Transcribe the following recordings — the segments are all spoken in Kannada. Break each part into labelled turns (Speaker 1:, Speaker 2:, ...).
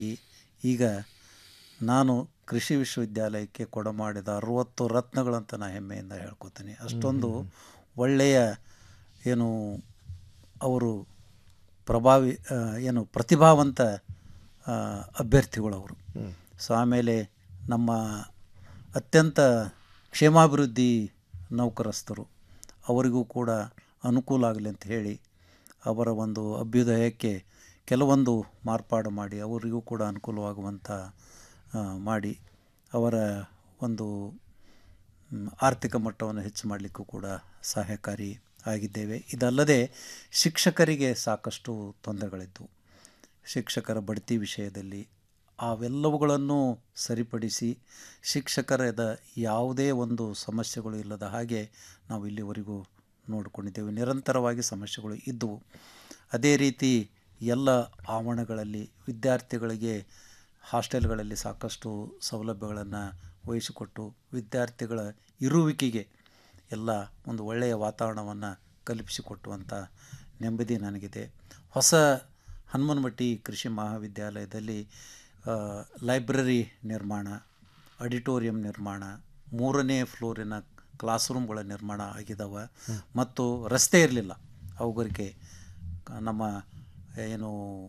Speaker 1: ಈಗ ನಾನು ಕೃಷಿ ವಿಶ್ವವಿದ್ಯಾಲಯಕ್ಕೆ ಕೊಡಮಾಡಿದ ಅರುವತ್ತು ರತ್ನಗಳಂತ ನಾ ಹೆಮ್ಮೆಯಿಂದ ಹೇಳ್ಕೊತೀನಿ ಅಷ್ಟೊಂದು ಒಳ್ಳೆಯ ಏನು ಅವರು ಪ್ರಭಾವಿ ಆ, ಏನು ಪ್ರತಿಭಾವಂತ ಆ, ಅಭ್ಯರ್ಥಿಗಳು ಅವರು ಸೊ ಆಮೇಲೆ ನಮ್ಮ ಅತ್ಯಂತ ಕ್ಷೇಮಾಭಿವೃದ್ಧಿ ನೌಕರಸ್ಥರು ಅವರಿಗೂ ಕೂಡ ಅನುಕೂಲ ಆಗಲಿ ಅಂತ ಹೇಳಿ ಅವರ ಒಂದು ಅಭ್ಯುದಯಕ್ಕೆ ಕೆಲವೊಂದು ಮಾರ್ಪಾಡು ಮಾಡಿ ಅವರಿಗೂ ಕೂಡ ಅನುಕೂಲವಾಗುವಂಥ ಆ, ಮಾಡಿ ಅವರ ಒಂದು ಮ್, ಆರ್ಥಿಕ ಮಟ್ಟವನ್ನು ಹೆಚ್ಚು ಮಾಡಲಿಕ್ಕೂ ಕೂಡ ಸಹಾಯಕಾರಿ ಆಗಿದ್ದೇವೆ ಇದಲ್ಲದೆ ಶಿಕ್ಷಕರಿಗೆ ಸಾಕಷ್ಟು ತೊಂದರೆಗಳಿದ್ದವು ಶಿಕ್ಷಕರ ಬಡ್ತಿ ವಿಷಯದಲ್ಲಿ ಅವೆಲ್ಲವುಗಳನ್ನು ಸರಿಪಡಿಸಿ ಶಿಕ್ಷಕರದ ಯಾವುದೇ ಒಂದು ಸಮಸ್ಯೆಗಳು ಇಲ್ಲದ ಹಾಗೆ ನಾವು ಇಲ್ಲಿವರೆಗೂ ನೋಡಿಕೊಂಡಿದ್ದೇವೆ ನಿರಂತರವಾಗಿ ಸಮಸ್ಯೆಗಳು ಇದ್ದವು ಅದೇ ರೀತಿ ಎಲ್ಲ ಆವರಣಗಳಲ್ಲಿ ವಿದ್ಯಾರ್ಥಿಗಳಿಗೆ ಹಾಸ್ಟೆಲ್ಗಳಲ್ಲಿ ಸಾಕಷ್ಟು ಸೌಲಭ್ಯಗಳನ್ನು ವಹಿಸಿಕೊಟ್ಟು ವಿದ್ಯಾರ್ಥಿಗಳ ಇರುವಿಕೆಗೆ ಎಲ್ಲ ಒಂದು ಒಳ್ಳೆಯ ವಾತಾವರಣವನ್ನು ಕಲ್ಪಿಸಿಕೊಟ್ಟುವಂಥ ನೆಮ್ಮದಿ ನನಗಿದೆ ಹೊಸ ಹನುಮನಮಟ್ಟಿ ಕೃಷಿ ಮಹಾವಿದ್ಯಾಲಯದಲ್ಲಿ ಆ, ಲೈಬ್ರರಿ ನಿರ್ಮಾಣ ಆಡಿಟೋರಿಯಂ ನಿರ್ಮಾಣ ಮೂರನೇ ಫ್ಲೋರಿನ ಕ್ಲಾಸ್ ರೂಮ್ಗಳ ನಿರ್ಮಾಣ ಆಗಿದ್ದಾವೆ ಮತ್ತು ರಸ್ತೆ ಇರಲಿಲ್ಲ ಅವುಗಳಿಗೆ ಕ- ನಮ್ಮ ಏನು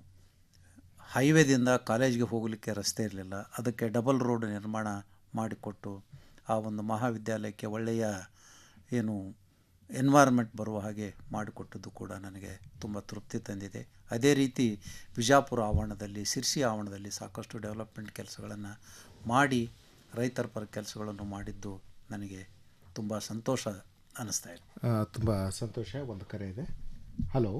Speaker 1: ಹೈವೇದಿಂದ ಕಾಲೇಜ್ಗೆ ಹೋಗಲಿಕ್ಕೆ ರಸ್ತೆ ಇರಲಿಲ್ಲ ಅದಕ್ಕೆ ಡಬಲ್ ರೋಡ್ ನಿರ್ಮಾಣ ಮಾಡಿಕೊಟ್ಟು ಆ ಒಂದು ಮಹಾವಿದ್ಯಾಲಯಕ್ಕೆ ಒಳ್ಳೆಯ ಏನು ಎನ್ವೈರ್ಮೆಂಟ್ ಬರುವ ಹಾಗೆ ಮಾಡಿಕೊಟ್ಟದ್ದು ಕೂಡ ನನಗೆ ತುಂಬ ತೃಪ್ತಿ ತಂದಿದೆ ಅದೇ ರೀತಿ ವಿಜಾಪುರ ಆವರಣದಲ್ಲಿ ಸಿರ್ಸಿ ಆವರಣದಲ್ಲಿ ಸಾಕಷ್ಟು ಡೆವಲಪ್ಮೆಂಟ್ ಕೆಲಸಗಳನ್ನು ಮಾಡಿ ರೈತರ ಪರ ಕೆಲಸಗಳನ್ನು ಮಾಡಿದ್ದು ನನಗೆ ತುಂಬ ಸಂತೋಷ ಅನ್ನಿಸ್ತಾ ಇದೆ
Speaker 2: ತುಂಬ ಸಂತೋಷ ಒಂದು ಕರೆ ಇದೆ ಹಲೋ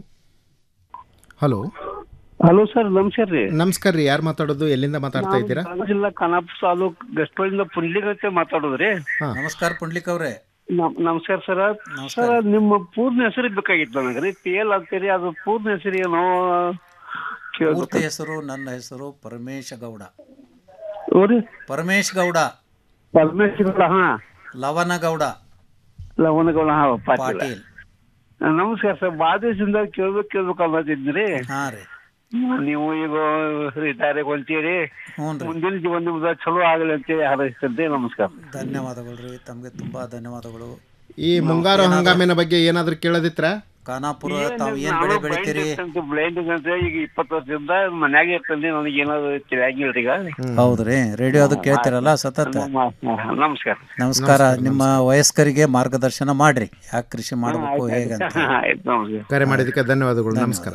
Speaker 2: ಹಲೋ
Speaker 3: ಹಲೋ ಸರ್ ನಮಸ್ಕಾರ ರೀ
Speaker 2: ನಮಸ್ಕಾರ ರೀ ಯಾರು ಮಾತಾಡೋದು ಎಲ್ಲಿಂದ ಮಾತಾಡ್ತಾ ಇದ್ದೀರಾ
Speaker 3: ನಾನು ಜಿಲ್ಲಾ ಖಾನಾಪುರ ತಾಲೂಕ್ ಗಸ್ಟೋಳಿಂದ ಪುಂಡ್ಲಿಗತ್ತೆ ಮಾತಾಡೋದ್ರಿ
Speaker 1: ನಮಸ್ಕಾರ ಪುಂಡ್ಲಿಕ್ ಅವರೇ
Speaker 3: ನಮ್- ನಮಸ್ಕಾರ ಸರ್ ಸರ್ ನಿಮ್ಮ ಪೂರ್ಣ ಹೆಸರು ಬೇಕಾಗಿತ್ತು ನನಗ್ರಿ ಪಿ ಎಲ್ ಅಂತೀರಿ ಅದು ಪೂರ್ಣ ಹೆಸರು ಏನೋ
Speaker 1: ಪೂರ್ತಿ ಹೆಸರು ನನ್ನ ಹೆಸರು ಪರಮೇಶ ಗೌಡ
Speaker 3: ಕೇಳ್ರಿ
Speaker 1: ಪರಮೇಶ್ ಗೌಡ
Speaker 3: ಪರಮೇಶ್ವರ ಹಾ
Speaker 1: ಲವನಗೌಡ
Speaker 3: ಲವಣಗೌಡ ಹಾ ಪಾಟೀಲ್
Speaker 1: ಪಾಟೀಲ್
Speaker 3: ನಮಸ್ಕಾರ ಸರ್ ಭಾಳ ದಿವಸದಿಂದ ಕೇಳ್ಬೇಕು ಕೇಳ್ಬೇಕು ಅನ್ನೋದಿದ್ರಿ
Speaker 1: ಹಾಂ ರೀ
Speaker 3: ನೀವು ಈಗ ರಿಟೈರ್ ಹೊಂತೀರಿ
Speaker 1: ಹ್ಞೂ ರೀ
Speaker 3: ಮುಂದಿನ ಜೀವನ ನಿಮ್ದು ಚಲೋ ಆಗಲಿ ಅಂತೇಳಿ ಹಾರೈಸ್ತಂತೆ ನಮಸ್ಕಾರ
Speaker 1: ಧನ್ಯವಾದಗಳು ರೀ ತಮಗೆ ತುಂಬ ಧನ್ಯವಾದಗಳು
Speaker 2: ಈ ಮುಂಗಾರು ಹಂಗಾಮಿನ ಬಗ್ಗೆ ಏನಾದರೂ ಕೇಳೋದಿತ್ರ
Speaker 1: ಖಾನಾಪುರ ತಾವು ಏನು ಬೆಳೆ ಬೆಳಿತೀರಿ
Speaker 3: ಬ್ಲೈಂಡ್ ಅಂತ ಈಗ ಇಪ್ಪತ್ತು ವರ್ಷದಿಂದ ಮನ್ಯಾಗ ಇರ್ತಂದೆ ನನಗೆ ಏನಾದ್ರು ತಿಳಿಯಾಗಿಲ್ರಿ ಈಗ
Speaker 1: ಹೌದ್ರಿ ರೇಡಿಯೋ ಅದು ಕೇಳ್ತಿರಲ್ಲ ಸತತ
Speaker 3: ನಮಸ್ಕಾರ
Speaker 1: ನಮಸ್ಕಾರ ನಿಮ್ಮ ವಯಸ್ಕರಿಗೆ ಮಾರ್ಗದರ್ಶನ ಮಾಡ್ರಿ ಯಾಕೆ ಕೃಷಿ ಮಾಡಬೇಕು ಹೇಗೆ ಅಂತ
Speaker 3: ಆಯ್ತು ನಮಸ್ಕಾರ
Speaker 2: ಕರೆ ಮಾಡಿದ್ದಕ್ಕೆ ಧನ್ಯವಾದಗಳು ನಮಸ್ಕಾರ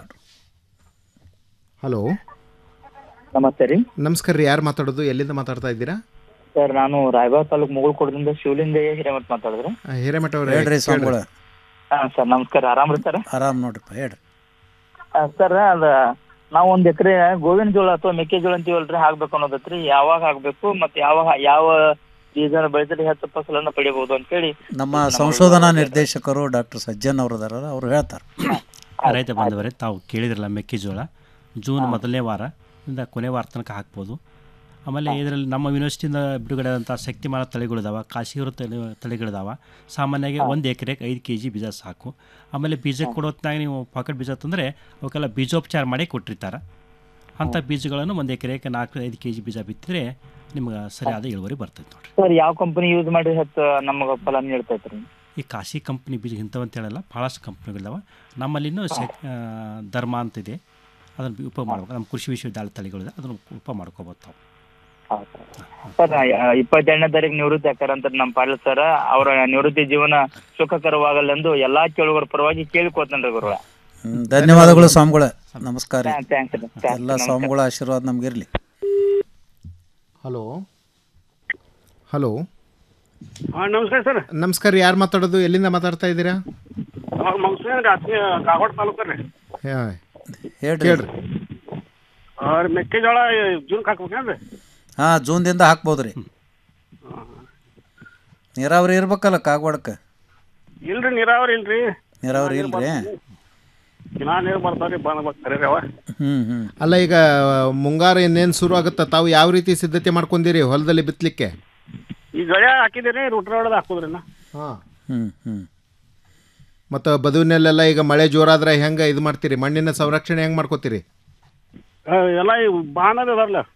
Speaker 2: ಹಲೋ
Speaker 4: ನಮಸ್ತೆ ರೀ
Speaker 2: ನಮಸ್ಕಾರ ರೀ ಯಾರು ಮಾತಾಡೋದು ಎಲ್ಲಿಂದ ಮಾತಾಡ್ತಾ ಇದ್ದೀರಾ
Speaker 4: ಸರ್ ನಾನು ರಾಯಬಾಗ್ ತಾಲೂಕ್ ಮುಗುಳ್ಕೋಟದಿಂದ ಶಿವಲಿಂಗಯ್ಯ ಹಿರೇಮಠ್ ಮಾತಾಡಿದ್ರಿ
Speaker 2: ಆ, ಹಿರೇಮಠ ಅವರೇ
Speaker 1: ಹೇಳ್ರಿ ಸ್ವಾಮಿಗಳ
Speaker 4: ಹಾ ಸರ್ ನಮಸ್ಕಾರ ಆರಾಮ್ರಿ ಸರ್
Speaker 1: ಆರಾಮ್ ನೋಡ್ರಿಪ್ಪ ಹೇಳ್ರಿ
Speaker 4: ಸರ್ ಅದ ನಾವು ಒಂದ್ ಎಕರೆ ಗೋವಿನ ಜೋಳ ಅಥವಾ ಮೆಕ್ಕೆಜೋಳ ಅಂತೀವಲ್ರಿ ಹಾಕ್ಬೇಕು ಅನ್ನೋದತ್ರಿ ಯಾವಾಗ ಹಾಕ್ಬೇಕು ಮತ್ತೆ ಯಾವ ಯಾವ ಬೀಜನ ಬೆಳೆದ್ರೆ ಹೆಚ್ಚು ಫಸಲನ್ನ ಪಡಿಬಹುದು ಅಂತ ಹೇಳಿ
Speaker 1: ನಮ್ಮ ಸಂಶೋಧನಾ ನಿರ್ದೇಶಕರು ಡಾಕ್ಟರ್ ಸಜ್ಜನ್ ಅವರು ಅದಾರಲ್ಲ ಅವ್ರು ಹೇಳ್ತಾರೆ
Speaker 5: ರೈತ ಬಾಂಧವರೇ ತಾವು ಕೇಳಿದ್ರಲ್ಲ ಮೆಕ್ಕೆಜೋಳ ಜೂನ್ ಮೊದಲನೇ ವಾರ ಇಂದ ಕೊನೆ ವಾರ ತನಕ ಹಾಕ್ಬೋದು ಆಮೇಲೆ ಇದರಲ್ಲಿ ನಮ್ಮ ಯೂನಿವರ್ಸಿಟಿಯಿಂದ ಬಿಡುಗಡೆ ಆದಂಥ ಶಕ್ತಿಮಾನ ತಳಿಗಳಿದಾವೆ ಕಾಶಿಯೂರು ತಳಿ ತಳಿಗಳಿದಾವೆ ಸಾಮಾನ್ಯವಾಗಿ ಒಂದು ಎಕರೆಗೆ ಐದು ಕೆ ಜಿ ಬೀಜ ಸಾಕು ಆಮೇಲೆ ಬೀಜ ಕೊಡೋತ್ನಾಗ ನೀವು ಪಾಕೆಟ್ ಬೀಜ ತಂದರೆ ಅವಕ್ಕೆಲ್ಲ ಬೀಜೋಪಚಾರ ಮಾಡಿ ಕೊಟ್ಟಿರ್ತಾರೆ ಅಂಥ ಬೀಜಗಳನ್ನು ಒಂದು ಎಕರೆಗೆ ನಾಲ್ಕು ಐದು ಕೆ ಜಿ ಬೀಜ ಬಿತ್ತಿದ್ರೆ ನಿಮ್ಗೆ ಸರಿಯಾದ ಇಳುವರಿ ಬರ್ತೈತೆ ನೋಡಿರಿ
Speaker 4: ಸರ್ ಯಾವ ಕಂಪನಿ ಯೂಸ್ ಮಾಡಿ ಹೆಚ್ಚು ನಮಗೆ ಫಲ ನೀಡ್ತೈತ್ರಿ
Speaker 5: ಈ ಕಾಶಿ ಕಂಪ್ನಿ ಬೀಜ ಇಂಥವಂತ ಹೇಳಲ್ಲ ಭಾಳಷ್ಟು ಕಂಪ್ನಿಗಳಿದಾವೆ ನಮ್ಮಲ್ಲಿನೂ ಸೆಕ್ ಆ, ಧರ್ಮ ಅಂತಿದೆ ಅದನ್ನು ಉಪ ಮಾಡ್ಬೇಕು ನಮ್ಮ ಕೃಷಿ ವಿಶ್ವವಿದ್ಯಾಲಯ ತಳಿಗಳಿದೆ ಅದನ್ನು ಉಪ ಮಾಡ್ಕೋಬೋದು ತಾವು
Speaker 4: ಸರ್ ಇಪ್ಪತ್ತೆರಡನೇ ತಾರೀಕು ನಿವೃತ್ತಿ ಆಕಾರ ನಮ್ಮ ಪಾಟೀಲ್ ಸರ್ ಅವರ ನಿವೃತ್ತಿ ಜೀವನ ಸುಖಕರವಾಗಲೆಂದು ಎಲ್ಲಾ ಕೇಳುಗರ ಪರವಾಗಿ ಕೇಳಿಕೊತೇನ್ರಿ ಗುರುಗಳ
Speaker 1: ಹ್ಮ್, ಧನ್ಯವಾದಗಳು ಸ್ವಾಮಿಗಳ ನಮಸ್ಕಾರ ರೀ.
Speaker 4: ಥ್ಯಾಂಕ್ಸ್
Speaker 1: ಎಲ್ಲ ಸ್ವಾಮಿಗಳ ಆಶೀರ್ವಾದ ನಮ್ಗಿರ್ಲಿ
Speaker 2: ಹಲೋ ಹಲೋ
Speaker 3: ಹಾ ನಮಸ್ಕಾರ ಸರ್
Speaker 2: ನಮಸ್ಕಾರ ರೀ ಯಾರು ಮಾತಾಡೋದು ಎಲ್ಲಿಂದ ಮಾತಾಡ್ತಾ ಇದ್ದೀರಾ
Speaker 3: ನಮಸ್ಕಾರ ಕಾಗೋಡ್ ತಾಲೂಕು ರೀ
Speaker 2: ಹಾ,
Speaker 1: ಹೇಳ್ರಿ
Speaker 2: ಕೇಳ್ರಿ
Speaker 3: ಅವ್ರ ಮೆಕ್ಕೆಜೋಳ ಜೂನ್ ಹಾಕ್ಬೇಕೇನ್ರಿ
Speaker 1: ಹಾಂ ಜೂನ್ದಿಂದ ಹಾಕ್ಬೋದ್ರಿ ನೀರಾವರಿ ಇರ್ಬೇಕಲ್ಲ ಕಾಗವಾಡಕ್ಕೆ
Speaker 3: ಇಲ್ರಿ ನೀರಾವರಿ ಇಲ್ರಿ
Speaker 1: ನೀರಾವರಿ ಇಲ್ರಿ
Speaker 3: ದಿನಾ ನೀರು ಬರ್ತಾವ್ರಿ ಬಂದ್ ಕರೀರಿ ಅವ
Speaker 1: ಹ್ಞೂ ಹ್ಞೂ
Speaker 2: ಅಲ್ಲ ಈಗ ಮುಂಗಾರು ಇನ್ನೇನು ಶುರು ಆಗುತ್ತಾ ತಾವು ಯಾವ ರೀತಿ ಸಿದ್ಧತೆ ಮಾಡ್ಕೊಂಡಿರಿ ಹೊಲದಲ್ಲಿ ಬಿತ್ತಲಿಕ್ಕೆ
Speaker 3: ಈ ಗಳೆ ಹಾಕಿದಿರಿ ರೂಟ್ರ ಒಳಗೆ ಹಾಕುದ್ರಿ ನಾ
Speaker 2: ಹಾಂ
Speaker 1: ಹ್ಞೂ ಹ್ಞೂ
Speaker 2: ಮತ್ತು ಬದುವಿನಲ್ಲೆಲ್ಲ ಈಗ ಮಳೆ ಜೋರಾದ್ರೆ ಹೆಂಗೆ ಇದು ಮಾಡ್ತೀರಿ ಮಣ್ಣಿನ ಸಂರಕ್ಷಣೆ ಹೆಂಗೆ ಮಾಡ್ಕೋತೀರಿ
Speaker 3: ಎಲ್ಲ ಬಾಣದ ಅದಾರಲ್ಲ